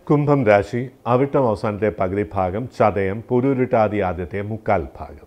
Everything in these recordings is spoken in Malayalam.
കുംഭം രാശി അവിട്ടം അവസാനത്തെ പകുതി ഭാഗം ചതയം പുരുരുട്ടാതി ആദ്യത്തെ മുക്കാൽ ഭാഗം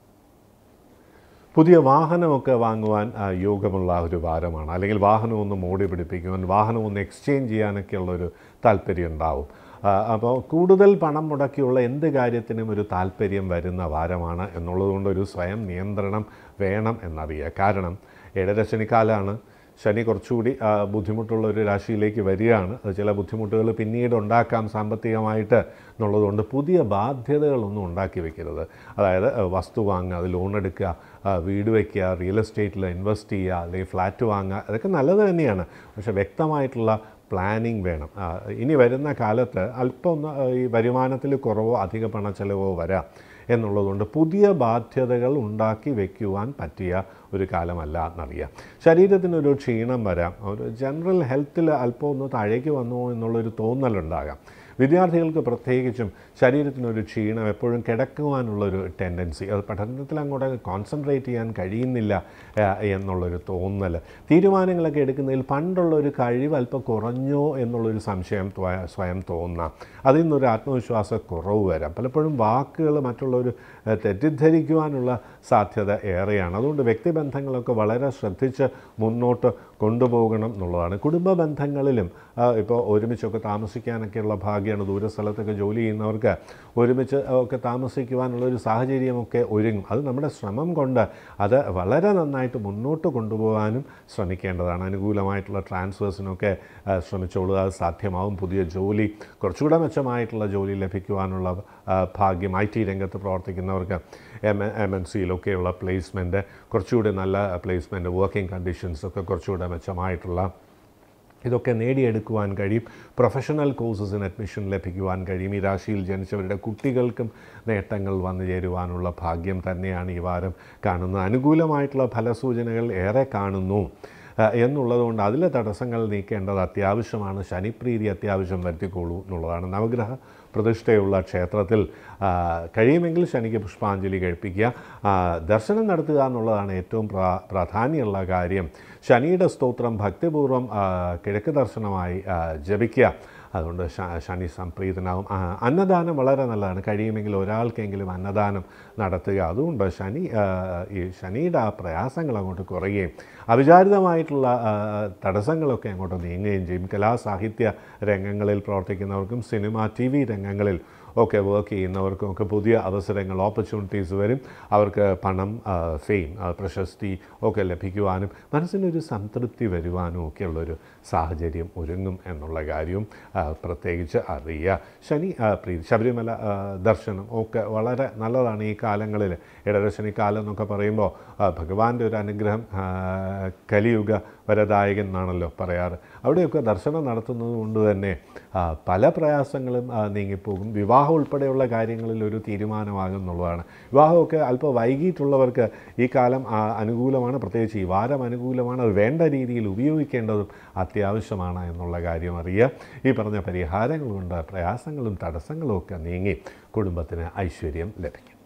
പുതിയ വാഹനമൊക്കെ വാങ്ങുവാൻ ആ, യോഗമുള്ള ഒരു വാരമാണ് അല്ലെങ്കിൽ വാഹനം ഒന്ന് മോടി പിടിപ്പിക്കുവാൻ വാഹനം ഒന്ന് എക്സ്ചേഞ്ച് ചെയ്യാനൊക്കെയുള്ള ഒരു താല്പര്യം ഉണ്ടാവും ആ, അപ്പോൾ കൂടുതൽ പണം മുടക്കിയുള്ള എന്ത് കാര്യത്തിനും ഒരു താല്പര്യം വരുന്ന വാരമാണ് എന്നുള്ളതുകൊണ്ട് ഒരു സ്വയം നിയന്ത്രണം വേണം എന്നറിയുക കാരണം ഏഴര ശനിക്കാലാണ് ശനി കുറച്ചുകൂടി ആ, ബുദ്ധിമുട്ടുള്ള ഒരു രാശിയിലേക്ക് വരികയാണ് അത് ചില ബുദ്ധിമുട്ടുകൾ പിന്നീട് ഉണ്ടാക്കാം സാമ്പത്തികമായിട്ട് എന്നുള്ളതുകൊണ്ട് പുതിയ ബാധ്യതകളൊന്നും ഉണ്ടാക്കി വെക്കരുത് അതായത് ആ, വസ്തു വാങ്ങുക അത് ലോൺ എടുക്കുക ആ, വീട് വയ്ക്കുക റിയൽ എസ്റ്റേറ്റിൽ ഇൻവെസ്റ്റ് ചെയ്യുക അല്ലെങ്കിൽ ഫ്ലാറ്റ് വാങ്ങുക അതൊക്കെ നല്ലത് തന്നെയാണ് പക്ഷേ വ്യക്തമായിട്ടുള്ള പ്ലാനിങ് വേണം ആ, ഇനി വരുന്ന കാലത്ത് അല്പം ഒന്ന് ആ, ഈ വരുമാനത്തിൽ കുറവോ അധിക പണച്ചെലവോ വരാം എന്നുള്ളതുകൊണ്ട് പുതിയ ബാധ്യതകൾ ഉണ്ടാക്കി വയ്ക്കുവാൻ പറ്റിയ ഒരു കാലമല്ല എന്നറിയാം ശരീരത്തിനൊരു ക്ഷീണം വരാം ഒരു ജനറൽ ഹെൽത്തിൽ അല്പം ഒന്ന് താഴേക്ക് വന്നോ എന്നുള്ളൊരു തോന്നലുണ്ടാകാം വിദ്യാർത്ഥികൾക്ക് പ്രത്യേകിച്ചും ശരീരത്തിനൊരു ക്ഷീണം എപ്പോഴും കിടക്കുവാനുള്ളൊരു ടെൻഡൻസി അത് പഠനത്തിൽ അങ്ങോട്ട് കോൺസെൻട്രേറ്റ് ചെയ്യാൻ കഴിയുന്നില്ല ആ, എന്നുള്ളൊരു തോന്നൽ തീരുമാനങ്ങളൊക്കെ എടുക്കുന്നതിൽ പണ്ടുള്ള ഒരു കഴിവ് അല്പം കുറഞ്ഞോ എന്നുള്ളൊരു സംശയം ത്വ- സ്വയം തോന്നാം അതിൽ നിന്നൊരു ആത്മവിശ്വാസ കുറവ് വരാം പലപ്പോഴും വാക്കുകൾ മറ്റുള്ളവർ തെറ്റിദ്ധരിക്കുവാനുള്ള സാധ്യത ഏറെയാണ് അതുകൊണ്ട് വ്യക്തിബന്ധങ്ങളൊക്കെ വളരെ ശ്രദ്ധിച്ച് മുന്നോട്ട് കൊണ്ടുപോകണം എന്നുള്ളതാണ് കുടുംബ ബന്ധങ്ങളിലും ആ, ഇപ്പോൾ ഒരുമിച്ചൊക്കെ താമസിക്കാനൊക്കെയുള്ള ഭാഗ്യമാണ് ദൂരസ്ഥലത്തൊക്കെ ജോലി ചെയ്യുന്നവർക്ക് ഒരുമിച്ച് ഒക്കെ താമസിക്കുവാനുള്ള ഒരു സാഹചര്യമൊക്കെ ഒരുങ്ങും അത് നമ്മുടെ ശ്രമം കൊണ്ട് അത് വളരെ നന്നായിട്ട് മുന്നോട്ട് കൊണ്ടുപോകാനും ശ്രമിക്കേണ്ടതാണ് അനുകൂലമായിട്ടുള്ള ട്രാൻസ്ഫേഴ്സിനൊക്കെ ആ, ശ്രമിച്ചോളുക അത് സാധ്യമാവും പുതിയ ജോലി കുറച്ചുകൂടെ മെച്ചമായിട്ടുള്ള ജോലി ലഭിക്കുവാനുള്ള ആ, ഭാഗ്യം ഐ ടി രംഗത്ത് പ്രവർത്തിക്കുന്നവർക്ക് എം എം എൻ സിയിലൊക്കെയുള്ള പ്ലേസ്മെൻറ്റ് കുറച്ചുകൂടി നല്ല പ്ലേസ്മെൻറ്റ് വർക്കിംഗ് കണ്ടീഷൻസ് ഒക്കെ കുറച്ചുകൂടെ മെച്ചമായിട്ടുള്ള ഇതൊക്കെ നേടിയെടുക്കുവാൻ കഴിയും പ്രൊഫഷണൽ കോഴ്സസിന് അഡ്മിഷൻ ലഭിക്കുവാൻ കഴിയും ഈ രാശിയിൽ ജനിച്ചവരുടെ കുട്ടികൾക്കും നേട്ടങ്ങൾ വന്നു ചേരുവാനുള്ള ഭാഗ്യം തന്നെയാണ് ഈ വാരം കാണുന്നത് അനുകൂലമായിട്ടുള്ള ഫലസൂചനകൾ ഏറെ കാണുന്നു ആ, എന്നുള്ളതുകൊണ്ട് അതിലെ തടസ്സങ്ങൾ നീക്കേണ്ടത് അത്യാവശ്യമാണ് ശനിപ്രീതി അത്യാവശ്യം വരുത്തിക്കോളൂ എന്നുള്ളതാണ് നവഗ്രഹ പ്രതിഷ്ഠയുള്ള ക്ഷേത്രത്തിൽ ആ, കഴിയുമെങ്കിൽ ശനിക്ക് പുഷ്പാഞ്ജലി കഴിപ്പിക്കുക ആ, ദർശനം നടത്തുക എന്നുള്ളതാണ് ഏറ്റവും പ്രാ പ്രാധാന്യമുള്ള കാര്യം ശനിയുടെ സ്തോത്രം ഭക്തിപൂർവ്വം ആ, കിഴക്ക് ദർശനമായി ആ, ജപിക്കുക അതുകൊണ്ട് ശ- ശനി സംപ്രീതനാവും ആ, അന്നദാനം വളരെ നല്ലതാണ് കഴിയുമെങ്കിൽ ഒരാൾക്കെങ്കിലും അന്നദാനം നടത്തുക അതുകൊണ്ട് ശനി ആ, ഈ ശനിയുടെ ആ പ്രയാസങ്ങൾ അങ്ങോട്ട് കുറയുകയും അവിചാരിതമായിട്ടുള്ള ആ, തടസ്സങ്ങളൊക്കെ അങ്ങോട്ട് നീങ്ങുകയും ചെയ്യും കലാ സാഹിത്യ രംഗങ്ങളിൽ പ്രവർത്തിക്കുന്നവർക്കും സിനിമ ടി വി രംഗങ്ങളിൽ ഒക്കെ വർക്ക് ചെയ്യുന്നവർക്കും ഒക്കെ പുതിയ അവസരങ്ങൾ ഓപ്പർച്യൂണിറ്റീസ് വരും അവർക്ക് പണം ഫെയിം പ്രശസ്തി ഒക്കെ ലഭിക്കുവാനും മനസ്സിനൊരു സംതൃപ്തി വരുവാനും ഒക്കെയുള്ളൊരു സാഹചര്യം ഒരുങ്ങും എന്നുള്ള കാര്യവും ആ, പ്രത്യേകിച്ച് അറിയുക ശനി ആ, പ്രീതി ശബരിമല ആ, ദർശനം ഒക്കെ വളരെ നല്ലതാണ് ഈ കാലങ്ങളിൽ ഇടരശനി കാലം എന്നൊക്കെ പറയുമ്പോൾ ആ, ഭഗവാന്റെ ഒരു അനുഗ്രഹം ആ, കലിയുഗ വരദായകൻ എന്നാണല്ലോ പറയാറ് അവിടെയൊക്കെ ദർശനം നടത്തുന്നത് കൊണ്ട് തന്നെ ആ, പല പ്രയാസങ്ങളും ആ, നീങ്ങിപ്പോകും വിവാഹം ഉൾപ്പെടെയുള്ള കാര്യങ്ങളിൽ ഒരു തീരുമാനമാകും എന്നുള്ളതാണ് വിവാഹമൊക്കെ അല്പം വൈകിട്ടുള്ളവർക്ക് ഈ കാലം ആ, അനുകൂലമാണ് പ്രത്യേകിച്ച് ഈ വാരം അനുകൂലമാണ് അത് വേണ്ട രീതിയിൽ ഉപയോഗിക്കേണ്ടതും അത്യാവശ്യമാണ് എന്നുള്ള കാര്യം അറിയുക ഈ പറഞ്ഞ പരിഹാരങ്ങൾ കൊണ്ട് പ്രയാസങ്ങളും തടസ്സങ്ങളും ഒക്കെ നീങ്ങി കുടുംബത്തിന് ഐശ്വര്യം ലഭിക്കും